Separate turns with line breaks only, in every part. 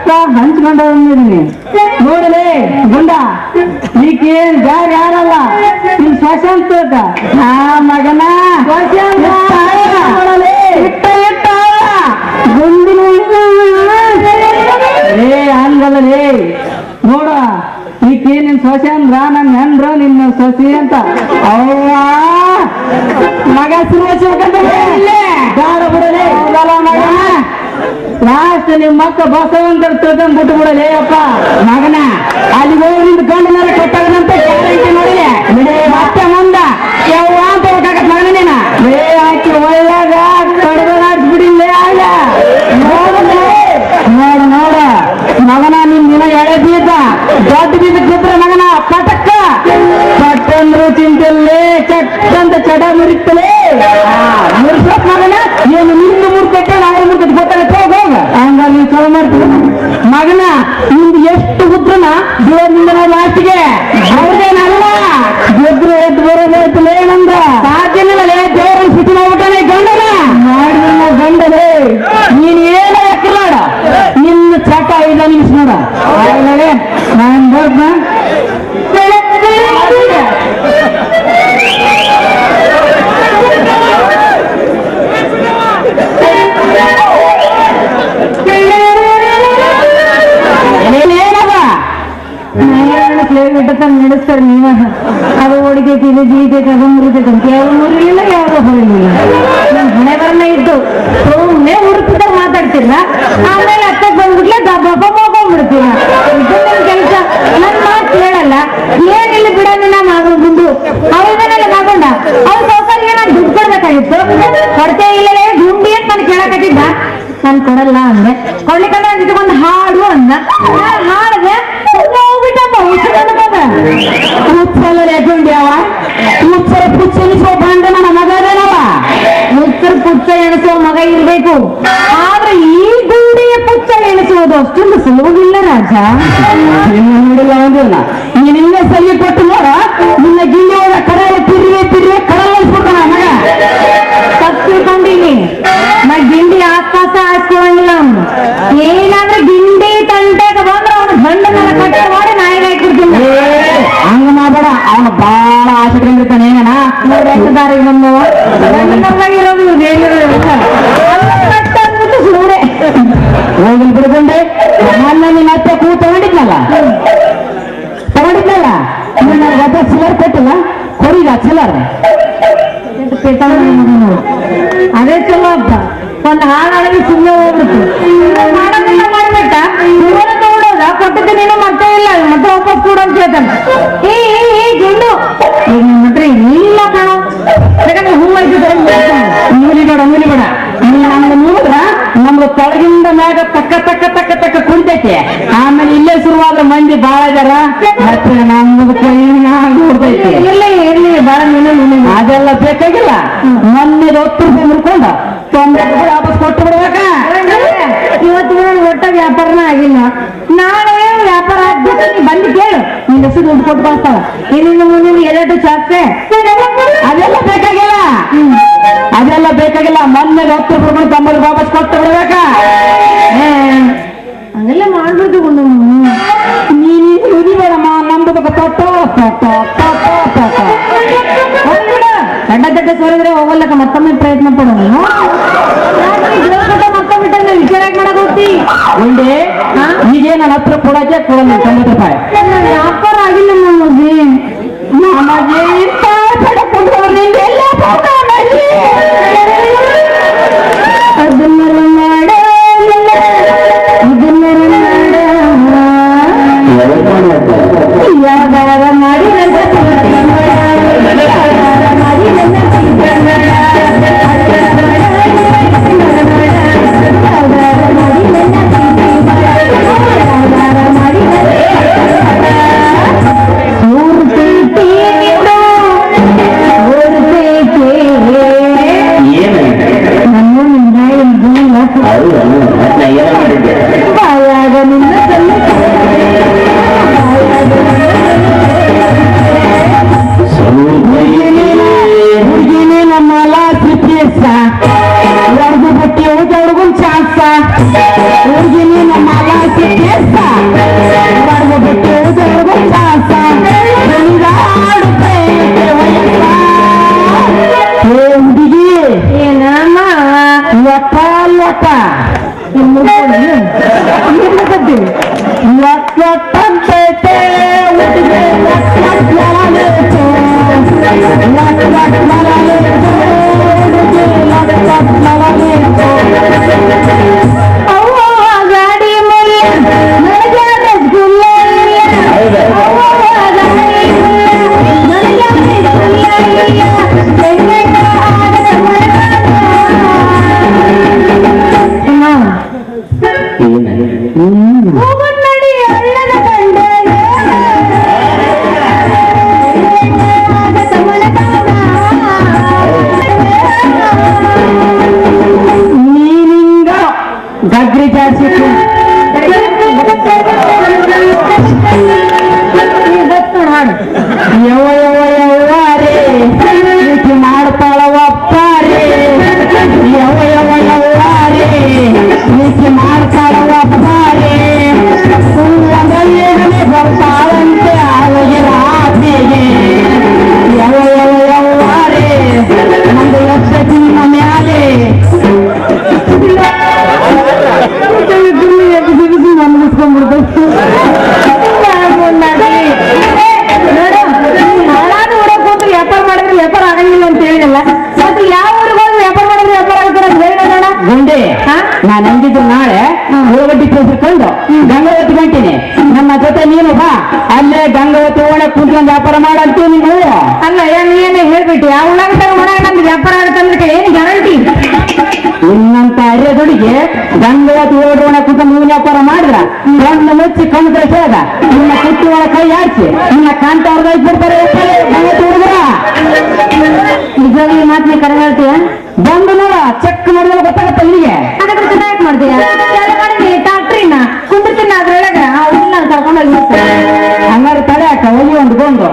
ರಕ್ತ ಹಂಚ್ಕೊಂಡ ಬಂದಿದ್ದೀನಿ ನೋಡಲೇ ಗುಂಡ ಈಕೇನ್ ಬ್ಯಾರ ಯಾರಲ್ಲ ನಿನ್ ಸ್ವಶಾಂತ ಆ ಮಗನ ಇಟ್ಟ ಇಟ್ಟ ಗುಂಡಿನ ಏ ಹಂಗಲ್ಲ ರೇ ನೋಡ ಈಕೆ ನಿನ್ ಸೊಸೆ ಅಂದ್ರ ನನ್ನ ಹೆಂಡ್ರ ನಿನ್ನ ಸೊಸಿ ಅಂತ ಅವ್ವ ಮಗ ಬೇಡ ಬಿಡಲೇ ಹೌದಲ್ಲ ಮಗ ಲಾಸ್ಟ್ ನಿಮ್ ಮಕ್ಕ ಬಸವಂತರ ತಿಳ್ಕೊಂಡ್ ಬಿಟ್ಟು ಬಿಡಲೇ ಅಪ್ಪ ಮಗನ ಅಲ್ಲಿ ಹೋಗಿ ನಿಂತ ಗಂಡನಾರ ಕೊಟ್ಟಾಗದಂತ ಗ್ಯಾರಂಟಿ ನೋಡಿಲೆ ಬಿಡಿ ಮತ್ತೆ ಮುಂದ ಯವ್ವ ಅಂತ ಹೋಗಕ್ಕೆ ಮಗನ ನೀನ ಬೇ ಹಾಕಿ ಒಳ್ಳೆಗ ಕಡ್ದ ಬಿಡಿಲ್ಲೇ ಆಗ ನೋಡಲೇ ನೋಡ ನೋಡ ಮಗನ ನಿನ್ ದಿನ ಎಳೆ ಬೀಜ ದೊಡ್ಡ ಬೀಜ ಬಿದ್ರೆ ಮಗನ ಪಟಕ್ಕ ಪಟ್ಟಂದ್ರು ಚಿಂತಲ್ಲೇ ಚಟ್ಟಂತ ಚಡ ಮುರಿತಲೇ ಮುರಿಸಕ್ ಮಗನ ಏನು ನಿಂದು ಮುರ್ತೈತೆ ನಾವು ಮುರ್ತೈತೆ ಗೊತ್ತಾಗತ್ತೆ ಹೋಗ ಹೋಗ ಹಂಗ ನೀನ್ ಚಲೋ ಮಾಡ್ತೀವಿ ಮಗನ ನಿಂದು ಎಷ್ಟು ಉದ್ರನ ದೇವರಿಂದ ನಾವು ಲಾಸ್ಟಿಗೆ ಹೌದೇನಲ್ಲ ಗೆದ್ರು ಎದ್ದು ಬರೋದೈತಲೇ ನಂದ ಸಾಧ್ಯನಲ್ಲೇ ದೇವರ ಸ್ಥಿತಿ ಮಾಡ್ಬಿಟ್ಟಾನೆ ಗಂಡನ ಮಾಡಿದ ಗಂಡನೇ ನೀನ್ ಏನ ಎಕ್ಕಲಾಡ ನಿನ್ನ ಚಟ ಐದ ನಿಮಿಷ ನೋಡ ಆಮೇಲೆ ನಾನ್ ಬರ್ದ ಏನವ ಬಿಟ್ಟ ನಡೆಸ್ತಾರೆ ನೀವ ಅದು ಹೊಡಿತೈತಿ ಜೀತೈತಿ ಅದು ಮುರಿತೈತಿ ಅಂತ ಯಾವ ಮುರಿಲಿಲ್ಲ ಯಾವ ಹೊರಲಿಲ್ಲ ನನ್ ಹಣೆ ಬರನ ಇದ್ದು ಸುಮ್ಮನೆ ಹುಡುಕಿದ ಮಾತಾಡ್ತಿಲ್ಲ ಆಮೇಲೆ ಅತ್ತಕ್ಕೆ ಬಂದ್ಬಿಟ್ಲೆ ದಬ್ಬ ಹೋಗ್ಬಿಡ್ತೀರ ಇದು ನನ್ ಕೆಲಸ ನನ್ ಮಾತು ಕೇಳಲ್ಲ ಏನಿಲ್ಲ ಬಿಡ ನಿನ್ನ ಮಗಳು ಬಂದು ಅವಳನ್ನೆಲ್ಲ ತಗೊಂಡ ಅವ್ರ ಸೌಕರ್ಯ ನಾನು ದುಡ್ಡು ಕೊಡ್ಬೇಕಾಗಿತ್ತು ಕೊಡ್ತೇ ಇಲ್ಲಲೇ ಗುಂಡಿ ಅಂತ ನಾನು ಕೇಳಕತ್ತಿದ್ದ ನಾನು ಕೊಡಲ್ಲ ಅಂದೆ ಕೊಡ್ಲಿಕ್ಕಂದ್ರೆ ಒಂದು ಒಂದು ಹಾಡು ಅಂದ ನಾನ್ ಹಾಡ್ದೆ ಹೋಗ್ಬಿಟ್ಟಪ್ಪ ಮುಚ್ಚಲ್ಲ ಯಾಕೊಂಡ್ಯಾವ ಮುಚ್ಚರ ಪುಚ್ಚ ಎನಿಸೋ ಬಂದ ನನ್ನ ಮಗನೇನವ ಮುಚ್ಚರ ಪುಚ್ಚ ಎಣಿಸೋ ಮಗ ಇರ್ಬೇಕು ಆದ್ರೆ ಈ ಗುಂಡಿಯ ಪುಚ್ಚ ಎಣಿಸುವುದು ಅಷ್ಟೊಂದು ಸುಲಭವಿಲ್ಲ ರಾಜ ನೋಡಿಲ್ಲ ಅಂದಿಲ್ಲ ನೀನಿನ್ನ ಸರಿ ಕೊಟ್ಟು ನೋಡ ನಿನ್ನ ಗಿಂಡಿಯೋದ ಕಡಲೆ ತಿರುವೆ ತಿರುವೆ ಕಡಲಿಸ್ಬಿಟ್ಟ ಮಗ ತಪ್ಪಿಕೊಂಡಿನಿ ನಾ ಗಿಂಡಿ ಆಸ್ಪಾಸ ಹಾಸ್ಕೊಳ್ಳಂಗಿಲ್ಲ ಅವನು ಏನಾದ್ರೆ ಗಿಂಡಿ ತಂಟೆಗೆ ಬಂದ್ರೆ ಅವನು ಗಂಡ ಮೇಲೆ ಕಟ್ಟ ಮಾಡಿ ನಾಯಿಗೆ ಹಾಕಿರ್ತೀನಿ ಹಂಗ ಮಾಡಬೇಡ ಅವನು ಬಹಳ ಆಸೆ ಇರ್ತಾನೆ ಏನನ ದಾರಿಗೆ ಬಂದವ ಇರೋದು ಸುಮ್ಮನೆ ಹೋಗಲ್ ಬಿಡ್ಕೊಂಡೆ ನನ್ನ ನಿನ್ನ ಅತ್ತೆ ಕೂ ತಗೊಂಡಿದ್ನಲ್ಲ ತಗೊಂಡಿದ್ನಲ್ಲ ನನ್ನ ಗತ ಸಿಲರ್ ಕೊಟ್ಟಿಲ್ಲ ಕೊಡಿಗ ಸಿಲರ್ ಅದೇ ಚಲೋ ಅಪ್ಪ ಒಂದ್ ಹಾಡಾಡಿ ಸುಮ್ಮನೆ ಹೋಗ್ಬಿಡ್ತು ಮಾಡೋದಿಲ್ಲ ಮಾಡ್ಬೇಕ ಇವರ ತಗೊಂಡೋದ ಕೊಟ್ಟಿದ್ದೆ ನೀನು ಮತ್ತೆ ಇಲ್ಲ ಮತ್ತೆ ವಾಪಸ್ ಕೊಡು ಅಂತ ಹೇಳ್ತಾನೆ ಏ ಏ, ಏ ಗುಂಡು ಈಗ ನಿನ್ನ ಹತ್ರ ಇಲ್ಲ ಕಣೋ ಯಾಕಂದ್ರೆ ಹೂ ಆಯ್ತು ಮೂಲಿ ಬೇಡ ಮೂಲಿ ಬೇಡ ನೀ ನಮ್ಗೆ ನೋಡಿದ್ರ ನಮ್ಗೆ ತೊಳಗಿಂದ ಮ್ಯಾಗ ತಕ್ಕ ತಕ್ಕ ತಕ್ಕ ತಕ್ಕ ಕುಂತೈತಿ ಆಮೇಲೆ ಇಲ್ಲೇ ಶುರುವಾದ್ರ ಮಂದಿ ಬಾಳ ಇದಾರ ಮತ್ತೆ ನಮ್ದು ಕೈ ನೋಡ್ತೈತಿ ಇಲ್ಲ ಇರ್ಲಿ ಬಾಳ ನೀನು ಅದೆಲ್ಲ ಬೇಕಾಗಿಲ್ಲ ಮೊನ್ನೆ ಹತ್ತು ರೂಪಾಯಿ ಮುರ್ಕೊಂಡ ತೊಂಬತ್ತು ರೂಪಾಯಿ ವಾಪಸ್ ಕೊಟ್ಟು ಬಿಡ್ಬೇಕ ಇವತ್ತು ಒಟ್ಟ ವ್ಯಾಪಾರನ ಆಗಿಲ್ಲ ನಾಳೆ ವ್ಯಾಪಾರ ಆಗ್ಬಿಟ್ಟು ನೀ ಬಂದು ಕೇಳು ನಿನ್ ಹೆಸರು ದುಡ್ಡು ಕೊಟ್ಟು ಕಳಿಸ್ತಾಳ ಇನ್ನು ಮುಂದಿನ ಎರಡು ಚಾಕ್ರೆ ಅದೆಲ್ಲ ಬೇಕಾಗಿಲ್ಲ ಅದೆಲ್ಲ ಬೇಕಾಗಿಲ್ಲ ಮೊನ್ನೆ ಹತ್ತು ರೂಪಾಯಿ ತೊಂಬತ್ತು ವಾಪಸ್ ಕೊಟ್ಟು ಬಿಡ್ಬೇಕ ಅದೆಲ್ಲ ಮಾಡ್ಬಿಡ್ತು ನೀನು ಉದಿಬೇಡಮ್ಮ ನಮ್ದು ತೊಟ್ಟ ತೊಟ್ಟ ತೊಟ್ಟ ತೊಟ್ಟ ಗಡ್ಡ ಗಡ್ಡ ಸೋರಿದ್ರೆ ಹೋಗಲ್ಲಕ ಮತ್ತೊಮ್ಮೆ ಪ್ರಯತ್ನ ಪಡು ನೀನು ಮತ್ತೊಮ್ಮೆ ವಿಚಾರ ಮಾಡಕ್ ಹೋಗ್ತಿ ಒಂದೇ ಹೀಗೆ ನನ್ನ ಹತ್ರ ಕೊಡಕ್ಕೆ ಕೊಡಲ್ಲ ತೊಂಬತ್ತು ರೂಪಾಯಿ ವ್ಯಾಪಾರ ಆಗಿಲ್ಲ ನಮಗೆ ನಮಗೆ ಇಂಥ ಪಡ್ಕೊಂಡು ನಿಂದೆಲ್ಲ ಅದನ್ನೆಲ್ಲ ಮಾಡ ಇದನ್ನೆಲ್ಲ ಮಾಡ ಯಾವಾರ ಮಾಡಿ ಮೂರು ಪ್ರೀತಿ ನಾನು ಹೆಂಗಿದ್ರು ನಾಳೆ ಉಳ್ಳಗಡ್ಡಿ ತೆಗೆದುಕೊಂಡು ಗಂಗಾವತಿ ಹೊಂಟೀನಿ ನಮ್ಮ ಜೊತೆ ನೀನು ಬಾ ಅಲ್ಲೇ ಗಂಗಾವತಿ ಒಳಗೆ ಕುಂತ್ಕೊಂಡು ವ್ಯಾಪಾರ ಮಾಡಂತೀವಿ ನೀವು
ಅಲ್ಲ ಏನ್ ಏನೇ ಹೇಳ್ಬಿಟ್ಟು ಆ ಉಳ್ಳಾಗಡ್ಡಿ ಒಳಗೆ ನಮ್ದು ವ್ಯಾಪಾರ ಆಗುತ್ತಂದ್ರೆ ಏನು ಗ್ಯಾರಂಟಿ
ಇನ್ನಂತ ಅರೆದೊಡಿಗೆ ಗಂಗಾವತಿ ಓಡೋಣ ಕುಂತ್ಕೊಂಡು ನೀವು ವ್ಯಾಪಾರ ಮಾಡಿದ್ರ ಕಣ್ಣು ಮುಚ್ಚಿ ಕಣ್ಣು ಕಳಿಸಾಗ ನಿನ್ನ ಕುಟ್ಟಿ ಒಳ ಕೈ ಆಡಿಸಿ ನಿನ್ನ ಕಾಂತ ಅವ್ರಿಗೆ ಬಿಡ್ತಾರೆ ಗಂಗಾವತಿ ಹುಡುಗರ
ನಿಜವಾಗ್ಲೂ ಈ ಮಾತನ್ನ ಕರೆ ಹೇಳ್ತೀಯ
ಬಂದು ನೋಡ ಚೆಕ್ ಮಾಡಿದ್ರೆ ಗೊತ್ತಾಗತ್ತೆ ಇಲ್ಲಿಗೆ
ಹಾಗಾದ್ರೆ ಚಿನ್ನ ಯಾಕೆ ಮಾಡ್ತೀಯ ಎಲ್ಲ ಮಾಡಿ ಟ್ಯಾಕ್ಟ್ರಿನ ಕುಂದಿರ್ತೀನಿ ಅದ್ರೊಳಗೆ ಆ ಹುಡುಗನ ಕರ್ಕೊಂಡು ಹೋಗಿ
ಹಂಗಾರೆ ತಡೆ ಅಕ್ಕ ಹೋಗಿ ಒಂದು ಗೊಂಡು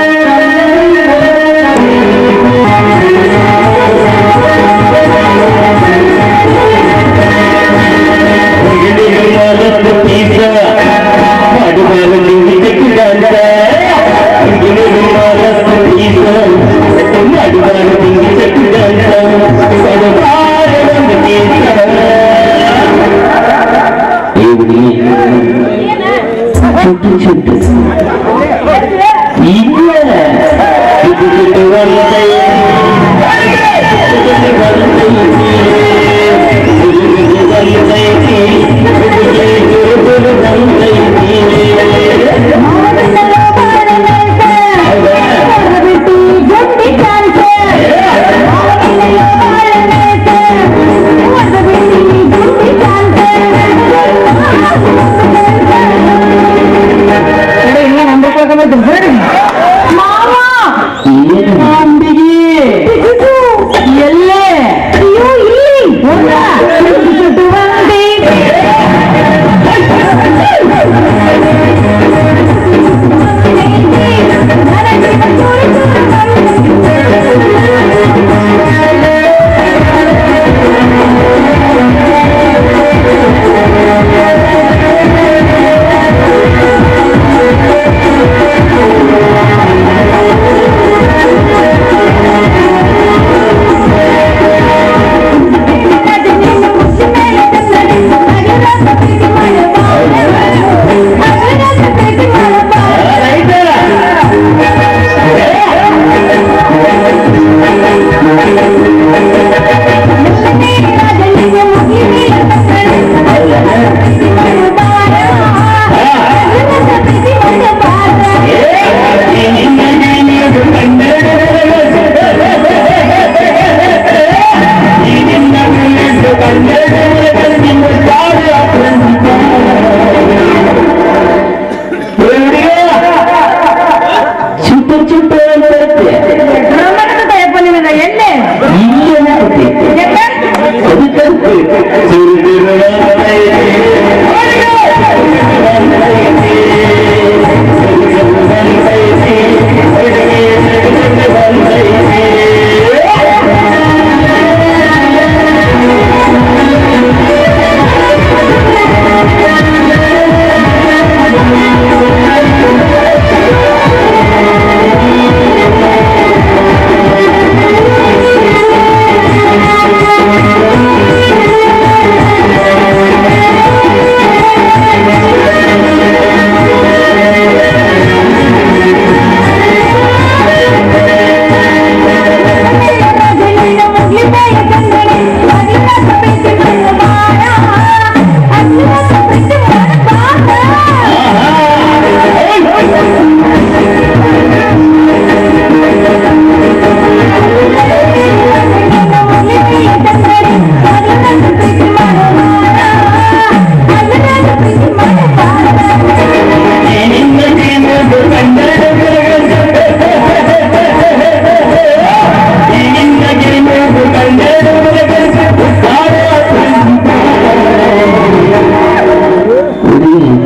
ಇಲ್ಲ ನಂಬರ್ಕೊಳ್ಕೊಂಡ್ಬರ್ತೀನಿ ಅಂಬಿಗಿ ಎಲ್ಲೇ ಹೋಗ್ಲಾ? ಚುಟ್ಟ ಚುಟ್ಟ ಬರುತ್ತೆ
ಎಣ್ಣೆ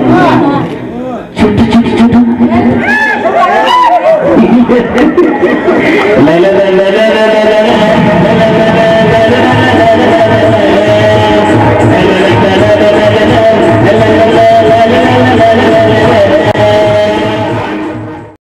ಚುಟ್ಟು ಚುಟ್ಟು ಚುಟ್ಟು